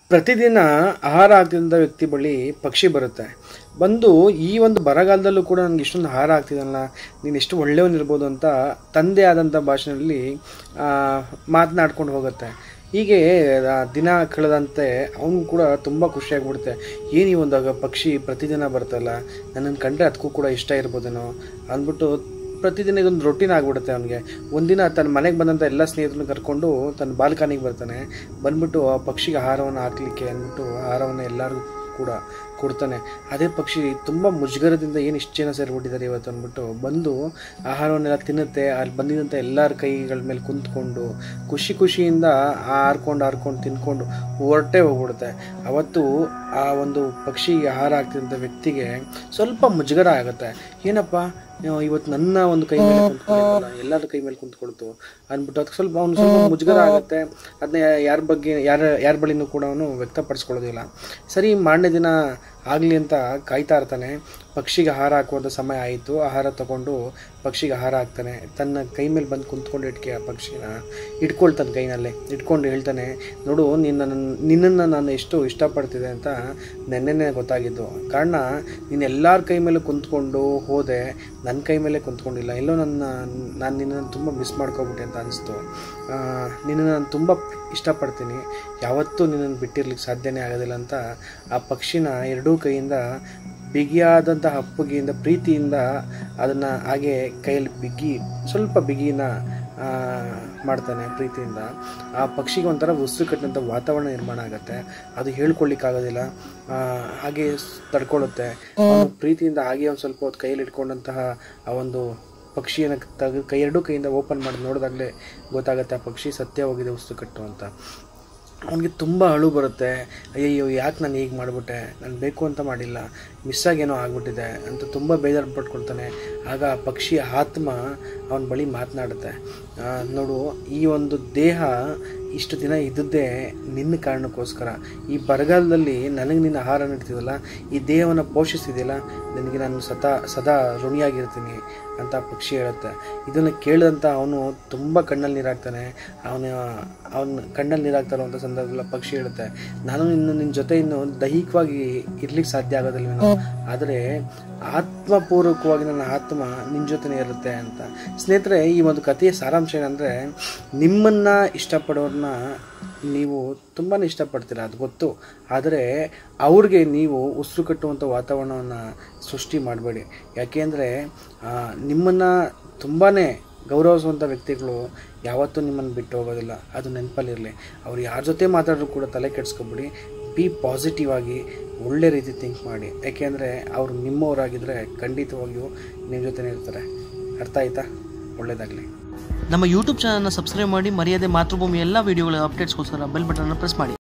ಪ್ರತಿದಿನ ಆಹಾರ ಆಗ್ತಿದ್ದಂಥ ವ್ಯಕ್ತಿ ಬಳಿ ಪಕ್ಷಿ ಬರುತ್ತೆ ಬಂದು ಈ ಒಂದು ಬರಗಾಲದಲ್ಲೂ ಕೂಡ ನನಗೆ ಇಷ್ಟೊಂದು ಆಹಾರ ಆಗ್ತಿದಲ್ಲ ನೀನು ಎಷ್ಟು ಒಳ್ಳೆಯವನಿರ್ಬೋದು ಅಂತ ತಂದೆ ಆದಂಥ ಭಾಷೆಯಲ್ಲಿ ಮಾತನಾಡ್ಕೊಂಡು ಹೋಗುತ್ತೆ ಹೀಗೆ ಆ ದಿನ ಕಳೆದಂತೆ ಅವನು ಕೂಡ ತುಂಬ ಖುಷಿಯಾಗ್ಬಿಡುತ್ತೆ ಏನು ಈ ಒಂದು ಪಕ್ಷಿ ಪ್ರತಿದಿನ ಬರ್ತಲ್ಲ ನನ್ನನ್ನು ಕಂಡ್ರೆ ಅದಕ್ಕೂ ಕೂಡ ಇಷ್ಟ ಇರ್ಬೋದೇನೋ ಅಂದ್ಬಿಟ್ಟು ಪ್ರತಿದಿನ ಇದೊಂದು ರೊಟೀನ್ ಆಗಿಬಿಡುತ್ತೆ ಅವನಿಗೆ ಒಂದಿನ ತನ್ನ ಮನೆಗೆ ಬಂದಂಥ ಎಲ್ಲ ಸ್ನೇಹಿತರನ್ನ ಕರ್ಕೊಂಡು ತನ್ನ ಬಾಲ್ಕನಿಗೆ ಬರ್ತಾನೆ ಬಂದ್ಬಿಟ್ಟು ಆ ಪಕ್ಷಿಗೆ ಆಹಾರವನ್ನು ಹಾಕ್ಲಿಕ್ಕೆ ಅಂದ್ಬಿಟ್ಟು ಆಹಾರವನ್ನು ಎಲ್ಲರಿಗೂ ಕೂಡ ಕೊಡ್ತಾನೆ ಅದೇ ಪಕ್ಷಿ ತುಂಬ ಮುಜುಗರದಿಂದ ಏನು ಇಷ್ಟು ಜನ ಸೇರಿಬಿಟ್ಟಿದ್ದಾರೆ ಇವತ್ತು ಅಂದ್ಬಿಟ್ಟು ಬಂದು ಆಹಾರವನ್ನೆಲ್ಲ ತಿನ್ನುತ್ತೆ ಅಲ್ಲಿ ಬಂದಿದ್ದಂಥ ಎಲ್ಲರ ಕೈಗಳ ಮೇಲೆ ಕುಂತ್ಕೊಂಡು ಖುಷಿ ಖುಷಿಯಿಂದ ಹಾರ್ಕೊಂಡು ಹಾರ್ಕೊಂಡು ತಿನ್ಕೊಂಡು ಹೊರಟೆ ಹೋಗ್ಬಿಡುತ್ತೆ ಅವತ್ತು ಆ ಒಂದು ಪಕ್ಷಿ ಆಹಾರ ಆಗ್ತಿದ್ದಂಥ ವ್ಯಕ್ತಿಗೆ ಸ್ವಲ್ಪ ಮುಜುಗರ ಆಗುತ್ತೆ ಏನಪ್ಪ ನೀವು ಇವತ್ತು ನನ್ನ ಒಂದು ಕೈ ಮೇಲೆ ಕುಂತ್ಕೊಳ್ಳಲ್ಲ ಎಲ್ಲರ ಕೈ ಮೇಲೆ ಕುಂತ್ಕೊಳ್ತು ಅಂದ್ಬಿಟ್ಟು ಅದಕ್ಕೆ ಸ್ವಲ್ಪ ಅವ್ನು ಸ್ವಲ್ಪ ಮುಜುಗರ ಆಗುತ್ತೆ ಅದನ್ನ ಯಾರ ಬಗ್ಗೆ ಯಾರ ಯಾರ ಬಳಿನೂ ಕೂಡ ಅವನು ವ್ಯಕ್ತಪಡಿಸ್ಕೊಳ್ಳೋದಿಲ್ಲ ಸರಿ ಮಾರನೇ ದಿನ ಆಗಲಿ ಅಂತ ಕಾಯ್ತಾ ಇರ್ತಾನೆ ಪಕ್ಷಿಗೆ ಆಹಾರ ಹಾಕುವಂಥ ಸಮಯ ಆಯಿತು ಆಹಾರ ತಗೊಂಡು ಪಕ್ಷಿಗೆ ಆಹಾರ ಹಾಕ್ತಾನೆ ತನ್ನ ಕೈ ಮೇಲೆ ಬಂದು ಕುಂತ್ಕೊಂಡು ಇಟ್ಕೆ ಆ ಪಕ್ಷಿನ ಇಟ್ಕೊಳ್ತಾನೆ ಕೈನಲ್ಲೇ ಇಟ್ಕೊಂಡು ಹೇಳ್ತಾನೆ ನೋಡು ನಿನ್ನ ನಿನ್ನನ್ನು ನಾನು ಎಷ್ಟು ಇಷ್ಟಪಡ್ತಿದ್ದೆ ಅಂತ ನೆನ್ನೆನೇ ಗೊತ್ತಾಗಿದ್ದು ಕಾರಣ ನೀನು ಎಲ್ಲರ ಕೈ ಮೇಲೆ ಕುಂತ್ಕೊಂಡು ಹೋದೆ ನನ್ನ ಕೈ ಮೇಲೆ ಕುಂತ್ಕೊಂಡಿಲ್ಲ ಎಲ್ಲೋ ನನ್ನ ನಾನು ನಿನ್ನನ್ನು ತುಂಬ ಮಿಸ್ ಮಾಡ್ಕೊಬಿಟ್ಟೆ ಅಂತ ಅನಿಸ್ತು ನಿನ್ನನ್ನು ನಾನು ತುಂಬ ಇಷ್ಟಪಡ್ತೀನಿ ಯಾವತ್ತೂ ನಿನ್ನನ್ನು ಬಿಟ್ಟಿರ್ಲಿಕ್ಕೆ ಸಾಧ್ಯನೇ ಆಗೋದಿಲ್ಲ ಅಂತ ಆ ಪಕ್ಷಿನ ಎರಡೂ ಕೈಯಿಂದ ಬಿಗಿಯಾದಂಥ ಅಪ್ಪುಗೆಯಿಂದ ಪ್ರೀತಿಯಿಂದ ಅದನ್ನು ಹಾಗೆ ಕೈಯಲ್ಲಿ ಬಿಗಿ ಸ್ವಲ್ಪ ಬಿಗಿನ ಮಾಡ್ತಾನೆ ಪ್ರೀತಿಯಿಂದ ಆ ಪಕ್ಷಿಗೆ ಒಂಥರ ಉಸಿರು ಕಟ್ಟಿದಂಥ ವಾತಾವರಣ ನಿರ್ಮಾಣ ಆಗುತ್ತೆ ಅದು ಹೇಳ್ಕೊಳ್ಳಿಕ್ಕಾಗೋದಿಲ್ಲ ಹಾಗೆ ತಡ್ಕೊಳ್ಳುತ್ತೆ ಅವನು ಪ್ರೀತಿಯಿಂದ ಹಾಗೆ ಒಂದು ಸ್ವಲ್ಪ ಹೊತ್ತು ಕೈಯಲ್ಲಿ ಇಟ್ಕೊಂಡಂತಹ ಆ ಒಂದು ಪಕ್ಷಿಯನ್ನು ತೆಗೆದು ಕೈ ಎರಡೂ ಕೈಯಿಂದ ಓಪನ್ ಮಾಡಿ ನೋಡಿದಾಗಲೇ ಗೊತ್ತಾಗುತ್ತೆ ಆ ಪಕ್ಷಿ ಸತ್ಯ ಹೋಗಿದೆ ಉಸಿರು ಕಟ್ಟು ಅಂತ ಅವನಿಗೆ ತುಂಬ ಅಳು ಬರುತ್ತೆ ಅಯ್ಯಯ್ಯೋ ಯಾಕೆ ನಾನು ಹೀಗೆ ಮಾಡಿಬಿಟ್ಟೆ ನಾನು ಬೇಕು ಅಂತ ಮಾಡಿಲ್ಲ ಮಿಸ್ಸಾಗೇನೋ ಆಗ್ಬಿಟ್ಟಿದೆ ಅಂತ ತುಂಬ ಬೇಜಾರು ಪಟ್ಕೊಳ್ತಾನೆ ಆಗ ಆ ಪಕ್ಷಿಯ ಆತ್ಮ ಅವನ ಬಳಿ ಮಾತನಾಡುತ್ತೆ ನೋಡು ಈ ಒಂದು ದೇಹ ಇಷ್ಟು ದಿನ ಇದ್ದದ್ದೇ ನಿನ್ನ ಕಾರಣಕ್ಕೋಸ್ಕರ ಈ ಬರಗಾಲದಲ್ಲಿ ನನಗೆ ನಿನ್ನ ಆಹಾರ ನೀಡ್ತಿದಲ್ಲ ಈ ದೇಹವನ್ನು ಪೋಷಿಸ್ತಿದೆಯಲ್ಲ ನಿನಗೆ ನಾನು ಸದಾ ಸದಾ ಋಣಿಯಾಗಿರ್ತೀನಿ ಅಂತ ಪಕ್ಷಿ ಹೇಳುತ್ತೆ ಇದನ್ನು ಕೇಳಿದಂಥ ಅವನು ತುಂಬ ಕಣ್ಣಲ್ಲಿ ನೀರಾಗ್ತಾನೆ ಅವನ ಅವನ ಕಣ್ಣಲ್ಲಿ ನೀರಾಗ್ತಾ ಇರುವಂಥ ಸಂದರ್ಭದಲ್ಲಿ ಪಕ್ಷಿ ಹೇಳುತ್ತೆ ನಾನು ಇನ್ನು ನಿನ್ನ ಜೊತೆ ಇನ್ನು ದೈಹಿಕವಾಗಿ ಇರ್ಲಿಕ್ಕೆ ಸಾಧ್ಯ ಆಗೋದಿಲ್ವೇನೋ ಆದರೆ ಆತ್ಮಪೂರ್ವಕವಾಗಿ ನನ್ನ ಆತ್ಮ ನಿನ್ನ ಜೊತೆನೇ ಇರುತ್ತೆ ಅಂತ ಸ್ನೇಹಿತರೆ ಈ ಒಂದು ಕಥೆಯ ಸಾರಾಂಶ ಏನಂದರೆ ನಿಮ್ಮನ್ನು ಇಷ್ಟಪಡೋರನ್ನ ನೀವು ತುಂಬಾ ಇಷ್ಟಪಡ್ತೀರ ಅದು ಗೊತ್ತು ಆದರೆ ಅವ್ರಿಗೆ ನೀವು ಉಸಿರು ಕಟ್ಟುವಂಥ ವಾತಾವರಣವನ್ನು ಸೃಷ್ಟಿ ಮಾಡಬೇಡಿ ಯಾಕೆಂದರೆ ನಿಮ್ಮನ್ನು ತುಂಬಾ ಗೌರವಿಸುವಂಥ ವ್ಯಕ್ತಿಗಳು ಯಾವತ್ತೂ ನಿಮ್ಮನ್ನು ಬಿಟ್ಟು ಹೋಗೋದಿಲ್ಲ ಅದು ನೆನಪಲ್ಲಿರಲಿ ಅವ್ರು ಯಾರ ಜೊತೆ ಮಾತಾಡಿದ್ರು ಕೂಡ ತಲೆ ಕೆಡಿಸ್ಕೊಬಿಡಿ ಬಿ ಪಾಸಿಟಿವ್ ಆಗಿ ಒಳ್ಳೆ ರೀತಿ ಥಿಂಕ್ ಮಾಡಿ ಯಾಕೆಂದರೆ ಅವರು ನಿಮ್ಮವರಾಗಿದ್ದರೆ ಖಂಡಿತವಾಗಿಯೂ ನಿಮ್ಮ ಜೊತೆನೇ ಇರ್ತಾರೆ ಅರ್ಥ ಆಯ್ತಾ ಒಳ್ಳೆಯದಾಗಲಿ ನಮ್ಮ ಯೂಟ್ಯೂಬ್ ಚಾನಲ್ನ ಸಬ್ಸ್ಕ್ರೈಬ್ ಮಾಡಿ ಮರ್ಯಾದೆ ಮಾತೃಭೂಮಿ ಎಲ್ಲ ವೀಡಿಯೋಗಳ ಅಪ್ಡೇಟ್ಸ್ಗೋಸ್ಕರ ಬೆಲ್ ಬಟನ್ನ ಪ್ರೆಸ್ ಮಾಡಿ